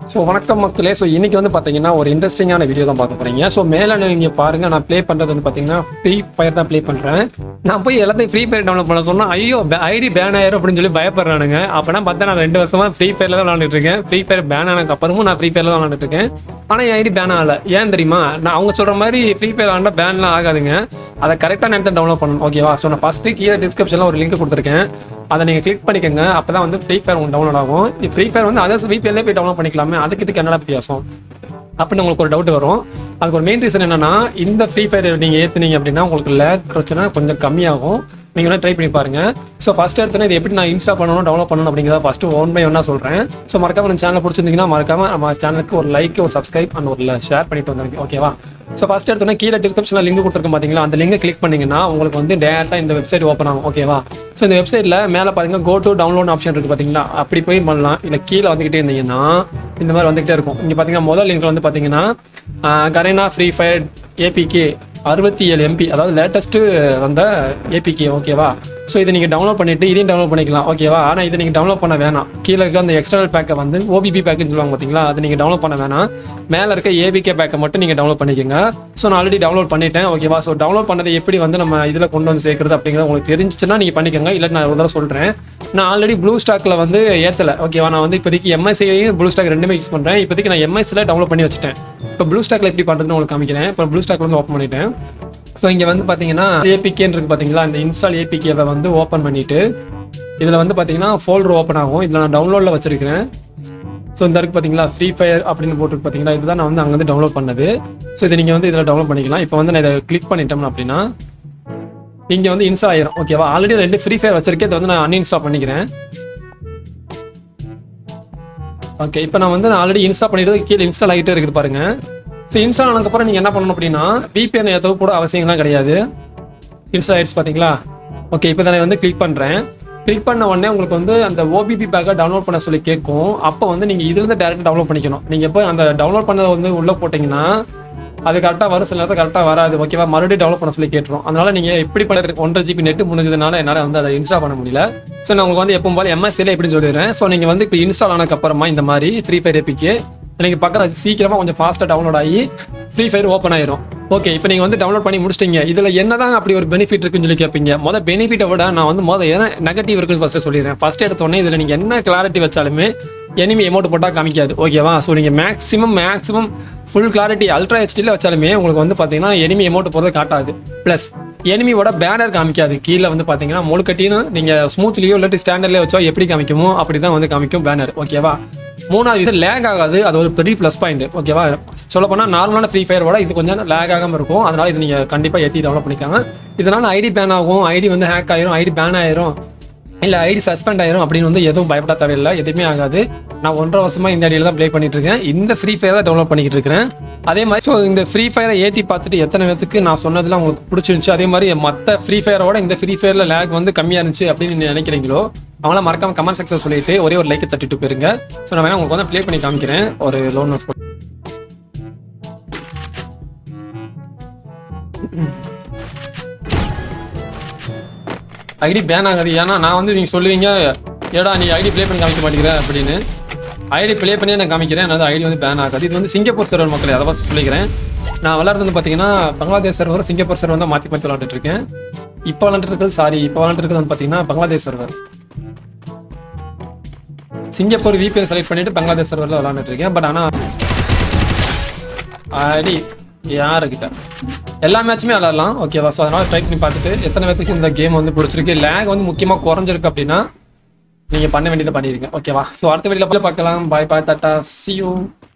so வணக்கம் மக்களே so இன்னைக்கு வந்து பார்த்தீங்கன்னா ஒரு இன்ட்ரெஸ்டிங்கான வீடியோ தான் பார்க்க போறீங்க ஸோ மேலே நீங்கள் பாருங்க நான் ப்ளே பண்ணுறது வந்து பார்த்தீங்கன்னா ஃப்ரீ ஃபயர் தான் ப்ளே பண்ணுறேன் நான் போய் எல்லாத்தையும் ஃப்ரீ ஃபயர் டவுன்லோட் பண்ண சொன்னா ஐயோ ஐடி பேன் ஆயிரும் அப்படின்னு சொல்லி பயப்படுறானுங்க அப்போனா பார்த்தா நான் ரெண்டு வருஷமா ஃப்ரீ ஃபயர்ல தான் விளாண்டுட்டு இருக்கேன் ஃப்ரீ ஃபயர் பேன் ஆனதுக்கு அப்புறமும் நான் ஃப்ரீ ஃபயர்ல தான் விளாண்டுட்டு இருக்கேன் ஆனால் என் ஐடி பேன் ஆகல ஏன் தெரியுமா நான் அவங்க சொல்ற மாதிரி ஃப்ரீ ஃபயர் விளாண்டா பேன்லாம் ஆகாதுங்க அதை கரெக்டாக நேரத்தை டவுன்லோட் பண்ணணும் ஓகேவா ஸோ நான் ஃபஸ்ட்டு கீழே டிஸ்கிரிப்ஷனில் ஒரு லிங்க் கொடுத்துருக்கேன் அதை நீங்கள் கிளிக் பண்ணிக்கோங்க அப்போ தான் வந்து ஃப்ரீ ஃபயர் உங்களுக்கு டவுன்லோட் ஆகும் ஃப்ரீ ஃபயர் வந்து அதர்ஸ் விபிஎல்லே போய் டவுன்லோட் பண்ணிக்கலாமே அதுக்கு இதுக்கு என்னடா வித்தியாசம் அப்படின்னு உங்களுக்கு ஒரு டவுட் வரும் அதுக்கு ஒரு மெயின் ரீசன் என்னன்னா இந்த ஃப்ரீ ஃபயர் நீங்கள் ஏற்றுனீங்க அப்படின்னா உங்களுக்கு லேக் பிரச்சனை கொஞ்சம் கம்மியாகும் நீங்கள் வேணால் ட்ரை பண்ணி பாருங்க ஸோ ஃபஸ்ட் எடுத்தோன்னே இது எப்படி நான் இன்ஸ்டா பண்ணணும் டவுன்லோட் பண்ணணும் அப்படிங்கிறத ஃபஸ்ட்டு ஒன் பை ஒன்னாக சொல்கிறேன் ஸோ மறக்காம நம்ம சேனல் பிடிச்சிருந்தீங்கன்னா மறக்காம நம்ம சேனலுக்கு ஒரு லைக் ஒரு சப்ஸ்கிரைப் அண்ட் ஒரு ஷேர் பண்ணிட்டு வந்துருங்க ஓகேவா ஸோ ஃபஸ்ட் எடுத்தோன்னே கீழே டிஸ்கிரிப்ஷனில் லிங்க் கொடுத்துருக்கோம் பார்த்தீங்களா அந்த லிங்கை கிளிக் பண்ணீங்கன்னா உங்களுக்கு வந்து டேரெக்டாக இந்த வெப்சைட் ஓப்பன் ஆகும் ஓகேவா ஸோ இந்த வெப்சைட்டில் மேலே பார்த்தீங்கன்னா கோ டு டவுன்லோட் ஆப்ஷன் இருக்குது பார்த்தீங்களா அப்படி போய் பண்ணலாம் இல்லை கீழே வந்துக்கிட்டே இருந்தீங்கன்னா இந்த மாதிரி வந்துகிட்டே இருக்கும் இங்கே பார்த்தீங்கன்னா முதல் லிங்க்ல வந்து பார்த்தீங்கன்னா கரேனா ஃப்ரீ ஃபயர் ஏபிகே அறுபத்தி ஏழு எம்பி அதாவது லேட்டஸ்ட்டு வந்த ஏபிகே ஓகேவா ஸோ இதை நீங்கள் டவுன்லோட் பண்ணிட்டு இதையும் டவுன்லோட் பண்ணிக்கலாம் ஓகேவா ஆனால் இதை நீங்கள் டவுன்லோட் பண்ண வேணாம் கீழே இருக்க அந்த எக்ஸ்டர்னல் பேக்கை வந்து ஓபிபி பேக்குன்னு சொல்லுவாங்க பார்த்தீங்களா அதை நீங்கள் டவுன்லோட் பண்ண வேணாம் மேலே இருக்க ஏபிகே பேக்கை மட்டும் நீங்கள் டவுன்லோட் பண்ணிக்கோங்க ஸோ நான் ஆல்ரெடி டவுன்லோட் பண்ணிட்டேன் ஓகேவா ஸோ டவுன்லோட் பண்ணதை எப்படி வந்து நம்ம இதில் கொண்டு வந்து சேர்க்குறது அப்படிங்கிறது உங்களுக்கு தெரிஞ்சிச்சுன்னா நீங்கள் பண்ணிக்கோங்க இல்லை நான் ஒரு தடவை சொல்கிறேன் நான் ஆல்ரெடி ப்ளூ ஸ்டாக்ல வந்து ஏற்றலை ஓகேவா நான் வந்து இப்போதைக்கு எம்எஸ்சியையும் ப்ளூ ஸ்டாக் ரெண்டுமே யூஸ் பண்ணுறேன் இப்போதைக்கு நான் எம்எஸ்சியில் டவுன்லோட் பண்ணி வச்சுட்டேன் இப்போ ப்ளூ ஸ்டாக்ல எப்படி பண்ணுறதுன்னு உங்களுக்கு காமிக்கிறேன் இப்போ ப்ளூ ஸ்டாக் வந்து ஓப்பன் பண்ணிட்டேன் ஸோ இங்கே வந்து பார்த்தீங்கன்னா ஏபிகேன்னு இருக்கு பார்த்தீங்களா இந்த இன்ஸ்டால் ஏபிகேவை வந்து ஓப்பன் பண்ணிட்டு இதில் வந்து பார்த்தீங்கன்னா ஃபோல்டர் ஓப்பன் ஆகும் இதில் நான் டவுன்லோடில் வச்சிருக்கிறேன் ஸோ இந்த இருக்கு பார்த்தீங்களா ஃப்ரீ ஃபயர் அப்படின்னு போட்டு பார்த்தீங்களா இதுதான் நான் வந்து அங்கே வந்து டவுன்லோட் பண்ணது ஸோ இதை நீங்கள் வந்து இதில் டவுன்லோட் பண்ணிக்கலாம் இப்போ வந்து நான் இதை கிளிக் பண்ணிட்டோம் அப்படின்னா இங்கே வந்து இன்ஸ்டால் ஆயிரும் ஓகேவா ஆல்ரெடி ரெண்டு ஃப்ரீ ஃபயர் வச்சிருக்கேன் இதை வந்து நான் அன்இன்ஸ்டால் பண்ணிக்கிறேன் ஓகே இப்போ நான் வந்து ஆல்ரெடி இன்ஸ்டால் பண்ணிட்டு கீழே இன்ஸ்டால் ஆகிட்டே இருக்குது பாருங்க ஸோ இன்ஸ்டால் ஆனதுக்கப்புறம் நீங்கள் என்ன பண்ணணும் அப்படின்னா VPN ஏற்றவும் கூட அவசியம்லாம் கிடையாது இன்ஸ்டால் ஆயிடுச்சு பார்த்தீங்களா ஓகே இப்போ தான் வந்து கிளிக் பண்ணுறேன் கிளிக் பண்ண உடனே உங்களுக்கு வந்து அந்த ஓபிபி பேக்கை டவுன்லோட் பண்ண சொல்லி கேட்கும் அப்போ வந்து நீங்கள் இதுலேருந்து டேரெக்டாக டவுன்லோட் பண்ணிக்கணும் நீங்கள் எப்போ அந்த டவுன்லோட் பண்ணதை வந்து உள்ளே போட்டிங்கன்னா அது கரெக்டாக வரும் சில நேரத்தில் கரெக்டாக வராது ஓகேவா மறுபடியும் டெவலப் பண்ண சொல்லி கேட்டுரும் அதனால நீங்கள் எப்படி பண்ணுறது ஒன்றரை ஜிபி நெட் முடிஞ்சதுனால என்னால் வந்து அதை இன்ஸ்டால் பண்ண முடியல ஸோ நான் உங்களுக்கு வந்து எப்பவும் போல எம்எஸ்சியில் எப்படின்னு சொல்லிடுறேன் ஸோ நீங்கள் வந்து இப்போ இன்ஸ்டால் ஆனதுக்கு அப்புறமா இந்த மாதிரி ஃப்ரீ ஃபயர் ஏபிக்கு நீங்கள் பக்கத்தில் சீக்கிரமாக கொஞ்சம் ஃபாஸ்ட்டாக டவுன்லோட் ஆகி ஃப்ரீ ஃபயர் ஓப்பன் ஆயிரும் ஓகே இப்போ நீங்கள் வந்து டவுன்லோட் பண்ணி முடிச்சிட்டீங்க இதில் என்னதான் அப்படி ஒரு பெனிஃபிட் இருக்குன்னு சொல்லி கேட்பீங்க மொதல் பெனிஃபிட்டை விட நான் வந்து மொதல் என்ன நெகட்டிவ் இருக்குன்னு ஃபஸ்ட்டு சொல்லிடுறேன் ஃபஸ்ட் எடுத்தோடனே இதில் நீங்கள் என்ன கிளாரிட்டி வச்சாலுமே எனிமி எமௌண்ட் போட்டால் காமிக்காது ஓகேவா ஸோ நீங்கள் maximum maximum full clarity ultra ஹெச்டியில் வச்சாலுமே உங்களுக்கு வந்து பார்த்தீங்கன்னா எனிமி எமௌண்ட் போகிறது காட்டாது ப்ளஸ் எனிமியோட பேனர் காமிக்காது கீழே வந்து பார்த்தீங்கன்னா முழுக்கட்டின்னு நீங்கள் ஸ்மூத்லேயோ இல்லாட்டி ஸ்டாண்டர்ட்லேயே வச்சோ எப்படி காமிக்குமோ அப்படி தான் வந்து காமிக்கும் பேனர் ஓகேவா மூணாவது விஷயம் லேக் ஆகாது அது ஒரு பெரிய ப்ளஸ் பாயிண்ட் ஓகேவா சொல்ல போனால் நார்மலான ஃப்ரீ ஃபயரோட இது கொஞ்சம் லேக் ஆகாமல் இருக்கும் அதனால இது நீங்கள் கண்டிப்பாக ஏற்றி டெவலப் பண்ணிக்காங்க இதனால ஐடி பேன் ஆகும் ஐடி வந்து ஹேக் ஆயிரும் ஐடி பேன் ஆயிரும் இல்லை ஐடி சஸ்பெண்ட் ஆயிரும் அப்படின்னு வந்து எதுவும் பயப்பட தேவையில்லை எதுவுமே ஆகாது நான் ஒன்றரை வருஷமா இந்த ஐடியில் தான் ப்ளே பண்ணிட்டு இருக்கேன் இந்த ஃப்ரீ ஃபயர் தான் டவுன்லோட் பண்ணிக்கிட்டு இருக்கிறேன் அதே மாதிரி ஸோ இந்த ஃப்ரீ ஃபயரை ஏற்றி பார்த்துட்டு எத்தனை பேத்துக்கு நான் சொன்னதுலாம் உங்களுக்கு பிடிச்சிருந்துச்சு அதே மாதிரி மற்ற ஃப்ரீ ஃபயரோட இந்த ஃப்ரீ ஃபயரில் லேக் வந்து கம்மியாக இருந்துச்சு அப்படின்னு நீங்க நினைக்கிறீங்களோ அவங்களாம் மறக்காம கமெண்ட் செக்ஷன் சொல்லிட்டு ஒரே ஒரு லைக்கை தட்டிட்டு போயிருங்க ஸோ நான் வேணா உங்களுக்கு வந்து ப்ளே பண்ணி காமிக்கிறேன் ஒரு லோன் ஐடி பேன் ஆகாது ஏன்னா நான் வந்து நீங்கள் சொல்லுவீங்க ஏடா நீ ஐடி ப்ளே பண்ணி காமிக்க மாட்டேங்கிற அப்படின்னு ஐடி ப்ளே பண்ணி நான் காமிக்கிறேன் அதனால ஐடி வந்து பேன் ஆகாது இது வந்து சிங்கப்பூர் சர்வர் மக்களே அதை ஃபஸ்ட் சொல்லிக்கிறேன் நான் விளாட்றது வந்து பார்த்தீங்கன்னா பங்களாதேஷ் சர்வர் சிங்கப்பூர் சர்வர் தான் மாற்றி மாற்றி விளாண்டுட்டு இருக்கேன் இப்போ விளாண்டுட்டு இருக்கிறது சாரி இப்போ விளாண்டுட்டு இருக்கிறது வந்து பார்த்தீங்கன்னா Bangladesh server Singapore VPN select பண்ணிட்டு பங்களாதேஷ் சர்வரில் விளாண்டுட்டு இருக்கேன் பட் ஆனால் ஐடி யாருக்கிட்ட எல்லா மேட்சுமே விளாடலாம் ஓகேவா ஸோ அதனால ட்ரை பண்ணி பார்த்துட்டு எத்தனை பேத்துக்கு இந்த கேம் வந்து பிடிச்சிருக்கு லேக் வந்து முக்கியமாக குறைஞ்சிருக்கு அப்படின்னா நீங்கள் பண்ண வேண்டியதை பண்ணிடுங்க ஓகேவா ஸோ அடுத்த வீடியோவில் பார்க்கலாம் பாய் பாய் டாட்டா see you